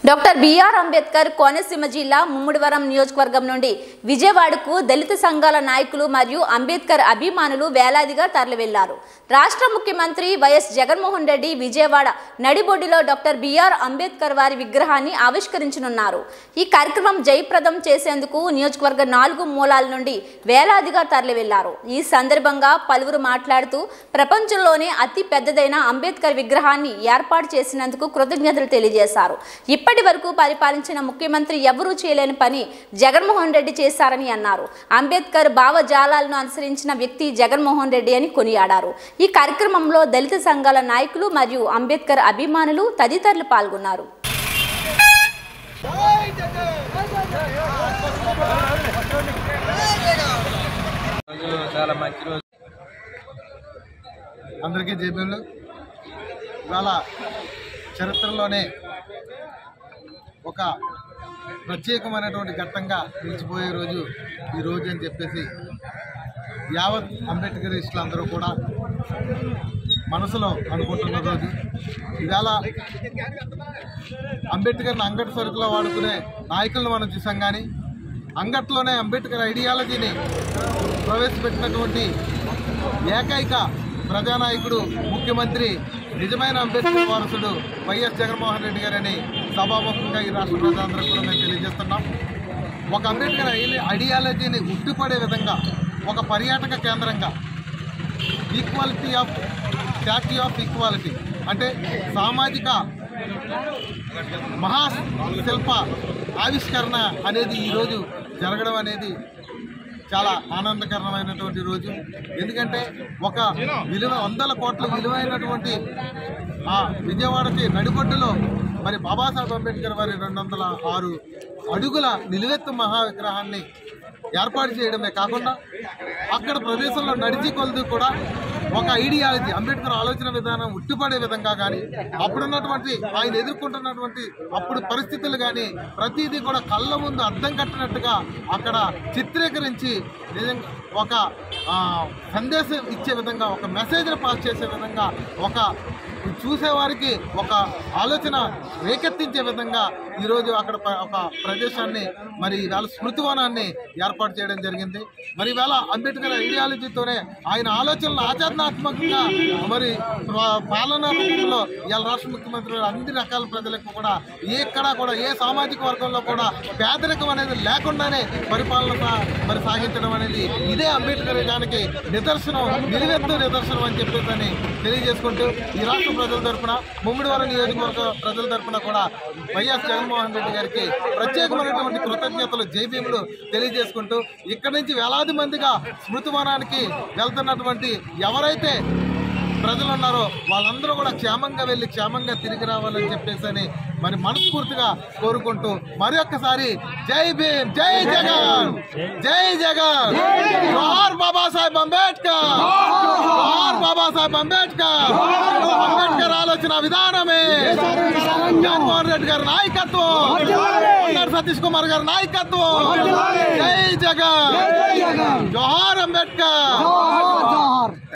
doctor BR Ambedkar Konaseema జిల్లా ముమ్మిడివరం నియోజకవర్గం నుండి విజయవాడకు దళిత సంఘాల నాయకులు మరియు అంబేద్కర్ అభిమానులు వేలాదిగా తరలివెళ్లారు రాష్ట్ర ముఖ్యమంత్రి వైఎస్ జగన్మోహన్ రెడ్డి విజయవాడ నడిబొడ్డులో డాక్టర్ బిఆర్ అంబేద్కర్ వారి విగ్రహాన్ని ఆవిష్కరించనున్నారు ఈ కార్యక్రమం జయప్రదం చేసేందుకు నియోజకవర్గ నాలుగు మూలాల నుండి వేలాదిగా తరలివెళ్లారు ఈ సందర్భంగా పలువురు మాట్లాడుతూ ప్రపంచంలోనే అతి పెద్దదైన అంబేద్కర్ విగ్రహాన్ని ఏర్పాటు చేసినందుకు కృతజ్ఞతలు తెలియజేశారు ఇప్పటి వరకు పరిపాలించిన ముఖ్యమంత్రి ఎవరూ చేయలేని పని జగన్మోహన్ రెడ్డి చేశారని అన్నారు అంబేద్కర్ భావజాలాలను అనుసరించిన వ్యక్తి జగన్మోహన్ రెడ్డి అని కొనియాడారు ఈ కార్యక్రమంలో దళిత సంఘాల నాయకులు మరియు అంబేద్కర్ అభిమానులు తదితరులు పాల్గొన్నారు రోజు చాలా మంచి రోజు అందరికీ జేబీలు ఇవాళ చరిత్రలోనే ఒక ప్రత్యేకమైనటువంటి ఘట్టంగా నిలిచిపోయే రోజు ఈ రోజు అని చెప్పేసి యావత్ అంబేద్కరిస్టులు అందరూ కూడా మనసులో అనుకుంటున్న రోజు ఇవాళ అంబేద్కర్ని అంగటి సరుకులో వాడుకునే నాయకులను మనం చూసాం కానీ అంగట్లోనే అంబేద్కర్ ఐడియాలజీని ప్రవేశపెట్టినటువంటి ఏకైక ప్రజానాయకుడు ముఖ్యమంత్రి నిజమైన అంబేద్కర్ వారసుడు వైఎస్ జగన్మోహన్ రెడ్డి గారని సభాముఖంగా ఈ రాష్ట్ర ప్రజలందరూ కూడా మేము తెలియజేస్తున్నాం ఒక అంబేద్కర్ ఐ- ఐడియాలజీని ఉట్టిపడే విధంగా ఒక పర్యాటక కేంద్రంగా equality of statue of equality అంటే సామాజిక మహాశిల్ప ఆవిష్కరణ అనేది ఈరోజు జరగడం అనేది చాలా ఆనందకరమైనటువంటి రోజు ఎందుకంటే ఒక విలువ వందల కోట్ల విలువైనటువంటి ఆ విజయవాడకి నడిబొడ్డులో మరి బాబాసాహెబ్ అంబేద్కర్ వారి రెండు వందల ఆరు అడుగుల నిలువెత్తు మహా విగ్రహాన్ని ఏర్పాటు చేయడమే కాకుండా అక్కడ ప్రదేశంలో నడిచి కొలది కూడా ఒక ఐడియాలజీ అంబేద్కర్ ఆలోచన విధానం ఉట్టిపడే విధంగా కానీ అప్పుడున్నటువంటి ఆయన ఎదుర్కొంటున్నటువంటి అప్పుడు పరిస్థితులు కానీ ప్రతిదీ కూడా కళ్ళ ముందు అద్దం కట్టినట్టుగా అక్కడ చిత్రీకరించి నిజంగా ఒక ఆ, సందేశం ఇచ్చే విధంగా ఒక మెసేజ్ని పాస్ చేసే విధంగా ఒక చూసేవారికి ఒక ఆలోచన రేకెత్తించే విధంగా ఈరోజు అక్కడ ప- ఒక ప్రదేశాన్ని మరి ఇవాళ స్మృతివనాన్ని ఏర్పాటు చేయడం జరిగింది మరి ఇవాళ అంబేద్కర్ ఐడియాలజీతోనే ఆయన ఆలోచనలు ఆచరణాత్మకంగా మరి పా- పాలనా రూపంలో ఇవాళ రాష్ట్ర ముఖ్యమంత్రి గారు అన్ని రకాల ప్రజలకు కూడా ఎక్కడా కూడా ఏ సామాజిక వర్గంలో కూడా పేదరికం అనేది లేకుండానే పరిపాలన సా- మరి సాగించడం అనేది ఇదే అంబేద్కర్ దానికి నిదర్శనం నిలువెత్తు నిదర్శనం అని చెప్పేసి అని తెలియజేసుకుంటూ ఈ రాష్ట్ర ప్రజల తరపున ముమ్మిడివరం నియోజకవర్గ ప్రజల తరపున కూడా వైఎస్ జగన్మోహన్ రెడ్డి గారికి ప్రత్యేకమైనటువంటి కృతజ్ఞతలు జైభీములు తెలియజేసుకుంటూ ఇక్కడి నుంచి వేలాది మందిగా స్మృతివనానికి వెళ్తున్నటువంటి ఎవరైతే ప్రజలు ఉన్నారో వాళ్ళందరూ కూడా క్షేమంగా వెళ్ళి క్షేమంగా తిరిగి రావాలని చెప్పేసి అని మరి మనస్ఫూర్తిగా కోరుకుంటూ మరి ఒక్కసారి జై భీమ్ జై జగన్ జై జగన్ జోహార్ బాబాసాహెబ్ అంబేద్కర్ జోహార్ బాబాసాహెబ్ అంబేద్కర్ అంబేద్కర్ ఆలోచన విధానమే జగన్మోహన్ రెడ్డి గారి నాయకత్వం కొండారి సతీష్ కుమార్ గారి నాయకత్వం జై జగన్ జోహార్ అంబేద్కర్